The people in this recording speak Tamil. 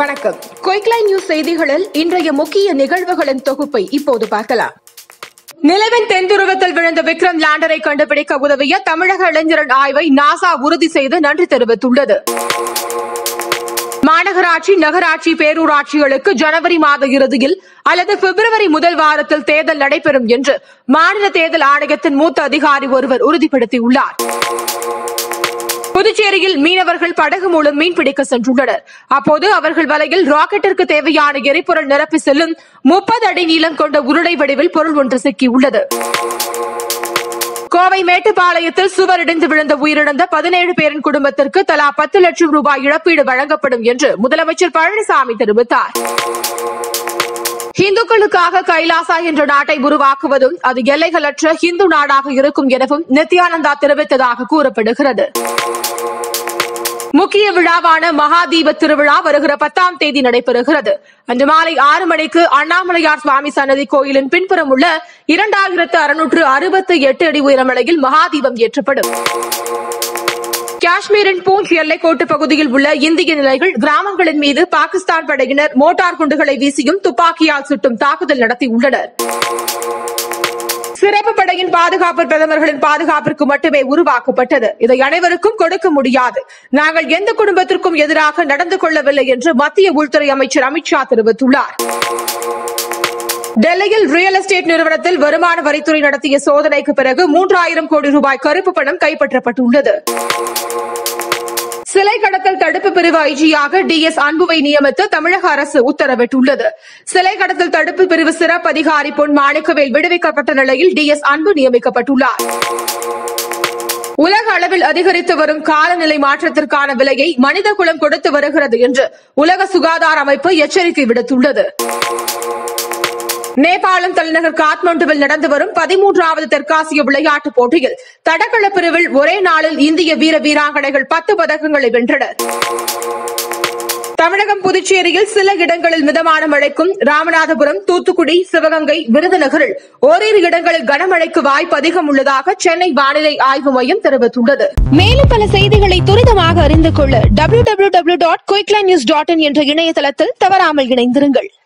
வணக்கம் குயிக்லைன் நியூஸ் செய்திகளில் இன்றைய முக்கிய நிகழ்வுகளின் தொகுப்பை இப்போது பார்க்கலாம் நிலவின் தென்துருவத்தில் விழுந்த விக்ரம் லேண்டரை கண்டுபிடிக்க உதவிய தமிழக இளைஞரின் ஆய்வை நாசா உறுதி செய்து நன்றி தெரிவித்துள்ளது மாநகராட்சி நகராட்சி பேரூராட்சிகளுக்கு ஜனவரி மாத இறுதியில் அல்லது பிப்ரவரி முதல் வாரத்தில் தேர்தல் நடைபெறும் என்று மாநில தேர்தல் ஆணையத்தின் மூத்த அதிகாரி ஒருவர் உறுதிப்படுத்தியுள்ளார் புதுச்சேரியில் மீனவர்கள் படகு மூலம் மீன்பிடிக்க சென்றுள்ளனர் அப்போது அவர்கள் வலையில் ராக்கெட்டிற்கு தேவையான எரிபொருள் நிரப்பி செல்லும் முப்பது அடி நீளம் கொண்ட உருளை வடிவில் பொருள் ஒன்று சிக்கியுள்ளது கோவை மேட்டுப்பாளையத்தில் சுவர் இடிந்து விழுந்த உயிரிழந்த பதினேழு பேரின் குடும்பத்திற்கு தலா பத்து லட்சம் ரூபாய் இழப்பீடு வழங்கப்படும் என்று முதலமைச்சர் பழனிசாமி தெரிவித்தார் இந்துக்களுக்காக கைலாசா என்ற நாட்டை உருவாக்குவதும் அது எல்லைகளற்ற இந்து நாடாக இருக்கும் எனவும் நித்யானந்தா தெரிவித்ததாக கூறப்படுகிறது முக்கிய விழாவான மகாதீப திருவிழா வருகிற பத்தாம் தேதி நடைபெறுகிறது அன்று மாலை ஆறு மணிக்கு அண்ணாமலையார் சுவாமி சன்னதி கோயிலின் பின்புறம் உள்ள இரண்டாயிரத்து அறுநூற்று அறுபத்தி எட்டு அடி உயரமலையில் மகாதீபம் ஏற்றப்படும் காஷ்மீரின் பூஞ்ச் எல்லைக்கோட்டு பகுதியில் உள்ள இந்திய நிலைகள் கிராமங்களின் மீது பாகிஸ்தான் படையினர் மோட்டார் குண்டுகளை வீசியும் துப்பாக்கியால் சுட்டும் தாக்குதல் நடத்தியுள்ளனர் சிறப்பு படையின் பாதுகாப்பு பிரதமர்களின் பாதுகாப்பிற்கு மட்டுமே உருவாக்கப்பட்டது இதை அனைவருக்கும் கொடுக்க முடியாது நாங்கள் எந்த குடும்பத்திற்கும் எதிராக நடந்து கொள்ளவில்லை என்று மத்திய உள்துறை அமைச்சர் அமித்ஷா தெரிவித்துள்ளார் டெல்லியில் ரியல் எஸ்டேட் நிறுவனத்தில் வருமான வரித்துறை நடத்திய சோதனைக்கு பிறகு மூன்றாயிரம் கோடி ரூபாய் கருப்பு பணம் கைப்பற்றப்பட்டுள்ளது சிலை கடத்தல் தடுப்பு பிரிவு ஐஜியாக டி எஸ் அன்புவை நியமித்து தமிழக அரசு உத்தரவிட்டுள்ளது சிலை கடத்தல் தடுப்பு பிரிவு சிறப்பு அதிகாரி பொன் மாணிக்கவேல் விடுவிக்கப்பட்ட நிலையில் டி எஸ் அன்பு நியமிக்கப்பட்டுள்ளார் உலக அளவில் அதிகரித்து வரும் காலநிலை மாற்றத்திற்கான விலையை மனித குலம் கொடுத்து வருகிறது என்று உலக சுகாதார அமைப்பு எச்சரிக்கை விடுத்துள்ளது நேபாளம் தலைநகர் காத்மண்டுவில் நடந்து வரும் பதிமூன்றாவது தெற்காசிய விளையாட்டுப் போட்டியில் தடகள பிரிவில் ஒரே நாளில் இந்திய வீர வீராங்கனைகள் பத்து பதக்கங்களை வென்றனர் தமிழகம் புதுச்சேரியில் சில இடங்களில் மிதமான மழைக்கும் ராமநாதபுரம் தூத்துக்குடி சிவகங்கை விருதுநகரில் ஓரிரு இடங்களில் கனமழைக்கு வாய்ப்பு அதிகம் உள்ளதாக சென்னை வானிலை ஆய்வு மையம் தெரிவித்துள்ளது மேலும் பல செய்திகளை துரிதமாக அறிந்து கொள்ள W W W dot Quickline news dot in என்ற இணையதளத்தில் தவறாமல் இணைந்திருங்கள்